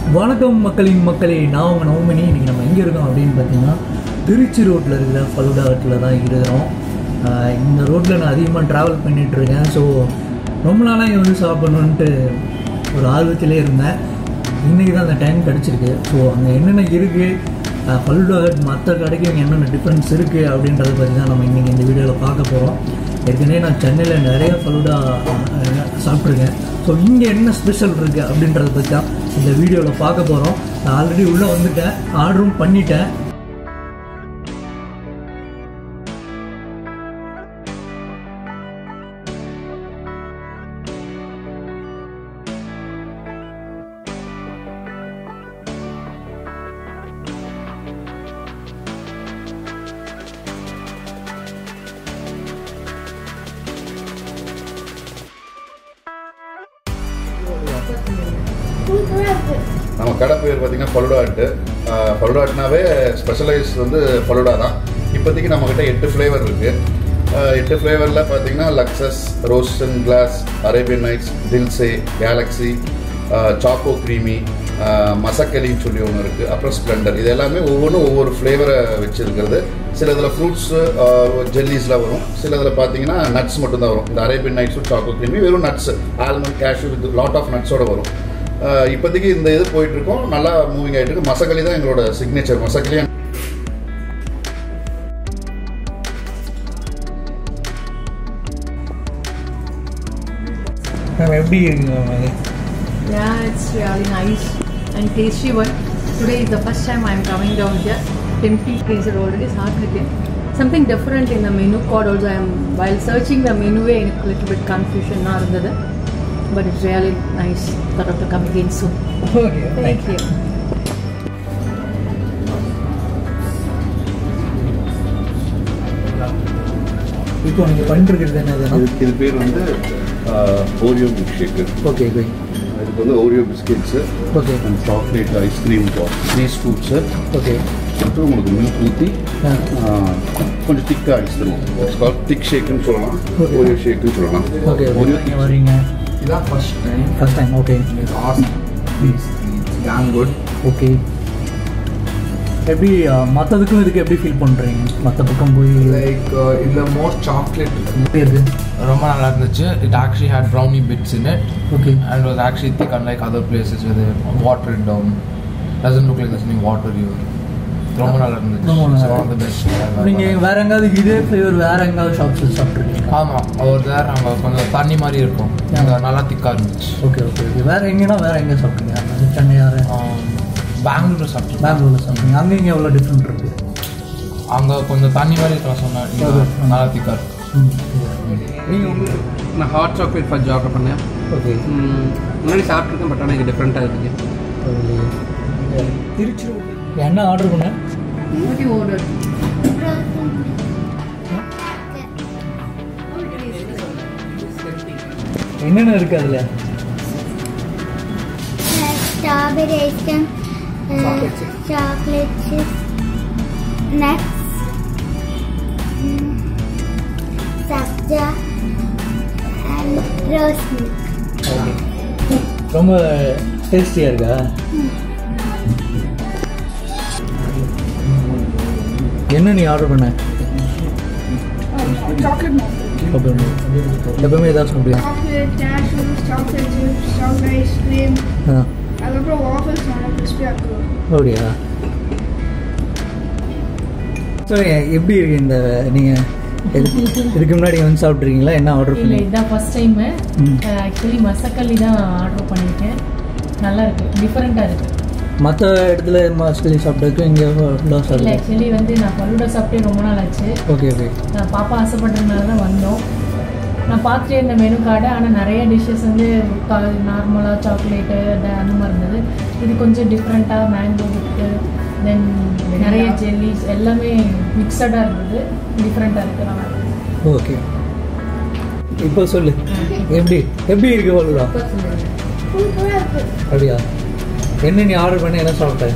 வணக்கம் மக்களின் மக்களே நான் உங்கள் நவமணி இன்றைக்கி நம்ம எங்கே இருக்கோம் அப்படின்னு பார்த்தீங்கன்னா திருச்சி ரோட்டில் இருக்கிற ஃபலூடா ஹட்டில் தான் இருக்கிறோம் ஆஹ் இந்த ரோட்டில் நான் அதிகமாக ட்ராவல் பண்ணிகிட்ருக்கேன் ஸோ ரொம்ப நாளாக இங்கே வந்து சாப்பிடணுன்ட்டு ஒரு ஆர்வத்திலே இருந்தேன் இன்றைக்கி தான் அந்த டைம் கிடச்சிருக்கு ஸோ அங்கே என்னென்ன இருக்குது ஃபலூடா ஹட் மற்ற கடைக்கு இங்கே என்னென்ன டிஃப்ரென்ஸ் இருக்குது அப்படின்றத பற்றி தான் நம்ம இன்றைக்கி இந்த வீடியோவில் பார்க்க போகிறோம் ஏற்கனவே நான் சென்னையில் நிறைய ஃபலூடா சாப்பிட்ருக்கேன் ஸோ இங்கே என்ன ஸ்பெஷல் இருக்குது அப்படின்றத பற்றி தான் இந்த வீடியோவில் பார்க்க போகிறோம் நான் ஆல்ரெடி உள்ளே வந்துட்டேன் ஆர்டரும் பண்ணிட்டேன் நம்ம கடை பேர் பார்த்தீங்கன்னா ஃபலுடா ஹட்டு ஃபலுடா ஹட்னாவே ஸ்பெஷலைஸ் வந்து ஃபலுடா தான் இப்போதைக்கு நம்மக்கிட்ட எட்டு ஃப்ளேவர் இருக்குது எட்டு ஃப்ளேவரில் பார்த்தீங்கன்னா லக்ஸஸ் ரோஸ்டன் கிளாஸ் Arabian nights Dil Se galaxy choco creamy மசக்கலின்னு சொல்லி ஒன்று இருக்குது அப்புறம் ஸ்ப்ளெண்டர் இது எல்லாமே ஒவ்வொன்றும் ஒவ்வொரு ஃப்ளேவரை வச்சுருக்கிறது சில இதில் ஃப்ரூட்ஸு ஜெல்லிஸ்லாம் வரும் சில இதில் பார்த்தீங்கன்னா நட்ஸ் மட்டும்தான் வரும் இந்த அரேபியன் நைட்ஸும் சாக்கோ க்ரீமி வெறும் nuts almond cashew with lot of நட்ஸோட வரும் ஆஹ் இப்போதைக்கு இந்த இது போயிட்டு இருக்கோம் நல்லா மூவிங் ஆயிட்டு இருக்கு மசக்களி தான் எங்களோட சிக்னேச்சர் மசக்களி மேம் எப்படி இருக்குங்க ma'am Yeah, it's really nice and tasty one. Today is the first time I'm coming down here. Tempe is already சாப்பிட்டுருக்கேன் something different in the menu card also. I'm while searching the menu எனக்கு a little bit confusion இருந்தது but it's really nice. Thought of to come again soon. Okay Thank you. இப்போ நீங்கள் பண்ணிருக்கிறது என்னதுன்னா இது பேர் வந்து Oreo milk shake okay okay இதுக்கு வந்து Oreo biscuits okay and chocolate ice cream three scoops okay அப்புறம் உங்களுக்கு மில்க் ஊற்றி கொஞ்சம் திக்காக அடிச்சு தருவோம் இட்ஸ் கால் திக் ஷேக்குன்னு சொல்லலாம் Okay. ஓரியோ ஷேக்குன்னு சொல்லலாம் ஓகே ஓரியோ நீங்கள் வரீங்க இதான் first time first time okay it's awesome please damn good okay எப்படி மற்றதுக்கும் இதுக்கு எப்படி ஃபீல் பண்ணுறீங்க மற்ற பக்கம் போய் லைக் இதில் மோஸ்ட் சாக்லேட் எப்படி இருக்கு ரொம்ப நல்லா இருந்துச்சு it actually had brownie bits in it okay and was actually thick unlike other places with water it down doesn't look like this water you ரொம்ப நல்லா இருந்துச்சு ரொம்ப நல்லா ஒன் ஆஃப் த பெஸ்ட் நீங்கள் வேற எங்காவது இதே ஃப்ளேவர் வேற எங்காவது ஷாப்ஸில் சாப்பிட்ருக்கீங்க ஆமாம் ஒரு தேர் அங்கே கொஞ்சம் தண்ணி மாதிரி இருக்கும் அங்கே நல்லா திக்காக இருந்துச்சு ஓகே ஓகே ஓகே வேற எங்கேனா வேற எங்கே சாப்பிட்டீங்க அது சென்னையார் பெங்களூர் சாப்பிட்டு பெங்களூரில் சாப்பிட்டீங்க அங்கே இங்கே எவ்வளோ டிஃப்ரெண்ட் இருக்கு அங்கே கொஞ்சம் தண்ணி மாதிரி இருக்கலாம் சொன்னேன் இங்க Okay. நல்லா திக்காக இருக்கு ம் நான் ஹாட் சாக்லேட் ஃபஜ் ஆர்டர் பண்ணேன் ஓகே ம், முன்னாடி சாப்பிட்ருக்கேன் பட் ஆனால் இது டிஃப்ரெண்ட்டாக இருக்குது திருச்சி என்ன ஆர்டர் பண்ண What you ordered? என்னென்ன இருக்கு அதில் strawberry ice cream, uh, chocolate chips, nuts, mm, sabja, and rose milk. Okay ரொம்ப டேஸ்டியாக இருக்கா என்ன நீ ஆர்டர் பண்ண ஓகே எப்பவுமே ஏதாவது சாப்பிடுவியா chocolate cashews, chocolate chips, chocolate ice cream, ஆ அதுக்கப்புறம் வாஃபல்ஸ் நல்லா கிறிஸ்பியாக இருக்கும் அப்படியா ஸோ எப்படி இருக்கு இந்த நீங்கள் இதுக்கு முன்னாடி வந்து சாப்பிட்ருக்கீங்களா என்ன ஆர்டர் இல்லை பண்ணி இதுதான் ஃபர்ஸ்ட் டைமு ம். ஆக்சுவலி மசக்கல்லி தான் ஆர்டர் பண்ணியிருக்கேன் நல்லா இருக்கு டிஃப்ரெண்ட்டாக இருக்கு மற்ற இடத்துல மாஸ்கலி சாப்பிட்டதுக்கும் இங்கே ஃபுல்லாக இல்லை சாப்பிட்டு ஆக்சுவலி வந்து நான் பல்லூடா சாப்பிட்டே ரொம்ப நாள் ஆச்சு ஓகே ஓகே நான் பாப்பா ஆசைப்பட்டதுனால தான் வந்தோம் நான் பார்த்துட்டே இருந்த மெனு கார்டு ஆனால் நிறைய டிஷ்ஷஸ் வந்து நார்மலாக சாக்லேட்டு அந்த மாதிரி இருந்தது இது கொஞ்சம் டிஃப்ரெண்ட்டாக மேங்கோ வித்து தென் நிறைய ஜெல்லிஸ் எல்லாமே மிக்சடாக இருந்தது டிஃப்ரெண்ட்டாக இருக்குது நல்லா இருக்கு ஓகே இப்போ சொல்லு எப்படி எப்படி இருக்கு சொல்லுடா சூப்பராக இருக்கு அப்படியா என்ன நீ ஆர்டர் பண்ணி என்ன சாப்பிட்ட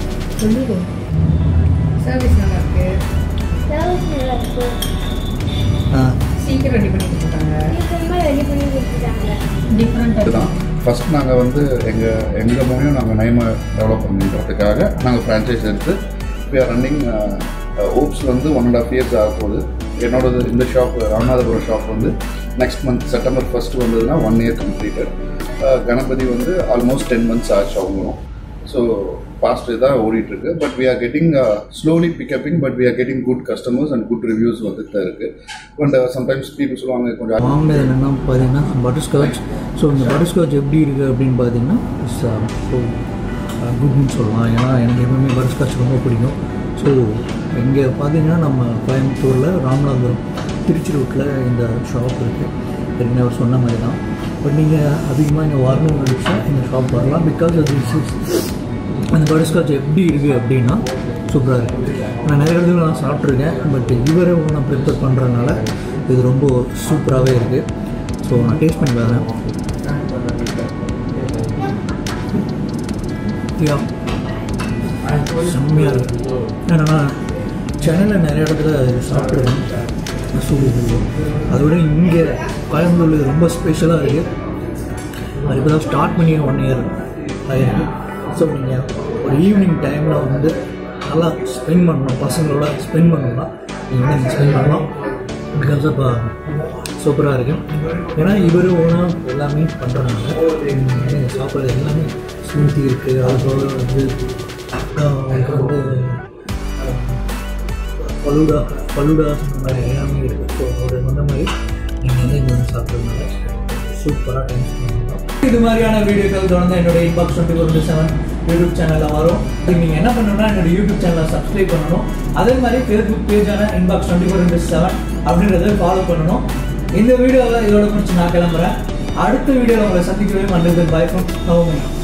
சர்வீஸ் நல்லா இருக்கு Rose milk. ஆ சீக்கிரம் ரெடி பண்ணி கொடுத்துட்டாங்க சீக்கிரமா ரெடி பண்ணி கொடுத்துட்டாங்க டிஃப்ரெண்ட்டாக இதுதான் இருக்கு ஃபஸ்ட் நாங்கள் வந்து எங்கள் எங்கள் மூலியம் நாங்கள் நைமை டெவலப் பண்ணுறதுக்காக நாங்கள் ஃப்ரான்ச்சைஸ் எடுத்து வி ஆர் ரன்னிங் ஓப்ஸில் வந்து ஒன் அண்ட் ஆஃப் இயர்ஸ் ஆக போகுது என்னோடது இந்த ஷாப் ராமநாதபுரம் ஷாப் வந்து நெக்ஸ்ட் மந்த் செப்டம்பர் ஃபர்ஸ்ட் வந்ததுன்னா ஒன் இயர் கம்ப்ளீட்டட் கணபதி வந்து ஆல்மோஸ்ட் டென் மந்த்ஸ் ஆச்சு அவங்களும் ஸோ பாஸ்ட் தான் ஓடிட்டு இருக்கு but we are getting slowly பிக்கப்பிங் but we are getting good customers and good reviews வந்துட்டு தான் இருக்கு அண்ட் சம்டைம்ஸ் பீப்புள் சொல்லுவாங்க கொஞ்சம் வாங்கினது என்னென்னா பார்த்தீங்கன்னா பட்டர்ஸ்காட்ச் ஸோ இந்த பட்டர்ஸ்காட்ச் எப்படி இருக்குது அப்படின்னு பார்த்தீங்கன்னா இட்ஸ் ஸோ குட்னு சொல்லலாம் ஏன்னா எனக்கு எப்பவுமே பட்டர்ஸ்காட்ச் ரொம்ப பிடிக்கும் ஸோ இங்கே பார்த்தீங்கன்னா நம்ம கோயம்புத்தூரில் ராமநாதபுரம் திருச்சி ரோட்டில் இந்த ஷாப் இருக்குது ஏற்கனவே அவர் சொன்ன மாதிரி தான் பட் நீங்கள் அதிகமாக இங்கே வரணும்னு நினச்சா இந்த ஷாப் வரலாம் பிகாஸ் அது இஸ் அந்த பட்டர்ஸ்காட்ச் எப்படி இருக்குது அப்படின்னா சூப்பராக இருக்குது நான் நிறைய இடத்துல நான் சாப்பிட்ருக்கேன் பட் இவரே நான் ப்ரிப்பேர் பண்ணுறதுனால இது ரொம்ப சூப்பராகவே இருக்குது ஸோ நான் டேஸ்ட் பண்ணி பாருங்க யா செம்மையாக இருக்குது ஏன்னா சென்னையில் நிறைய இடத்துல இது சாப்பிட்ருக்கேன் ஸோ அதை விட இங்கே கோயம்புத்தூர் இது ரொம்ப ஸ்பெஷலாக இருக்குது அது இப்போ தான் ஸ்டார்ட் பண்ணி ஒன் இயர் ஆகிருக்கு ஸோ நீங்கள் ஒரு ஈவினிங் டைமில் வந்து நல்லா ஸ்பெண்ட் பண்ணணும் பசங்களோட ஸ்பெண்ட் பண்ணணும்னா நீங்கள் வந்து இங்கே ஸ்பெண்ட் பண்ணலாம் பிகாஸ் ஆஃப் சூப்பராக இருக்கு ஏன்னா இவர் ஓனாக எல்லாமே பண்ணுறாங்க சாப்பிட்றது எல்லாமே ஸ்மூத்தி இருக்குது அதுபோல் வந்து ஆஹ், உங்களுக்கு வந்து பலுடா பலுடா அந்த மாதிரி எல்லாமே இருக்குது ஸோ ஒரு அந்த மாதிரி நீங்கள் வந்து இங்கே வந்து சாப்பிட்றதுனால சூப்பராக டைம் ஸ்பெண்ட் பண்ணலாம் இது மாதிரியான வீடியோக்கள் தொடர்ந்து என்னோட inbox twenty four seven YouTube சேனலில் வரும் இதுக்கு நீங்கள் என்ன பண்ணணும்னா என்னோட யூடியூப் சேனலை சப்ஸ்கிரைப் பண்ணணும் அதே மாதிரி ஃபேஸ்புக் பேஜான இன்பாக்ஸ் டுவெண்ட்டி ஃபோர் செவன் அப்படின்றத ஃபாலோ பண்ணணும் இந்த வீடியோவில் இதோட முடிச்சு நான் கிளம்புறேன் அடுத்த வீடியோவில் உங்களை சந்திக்கவே மண்டபத்தில் பாய் ஃப்ரம் நவமணி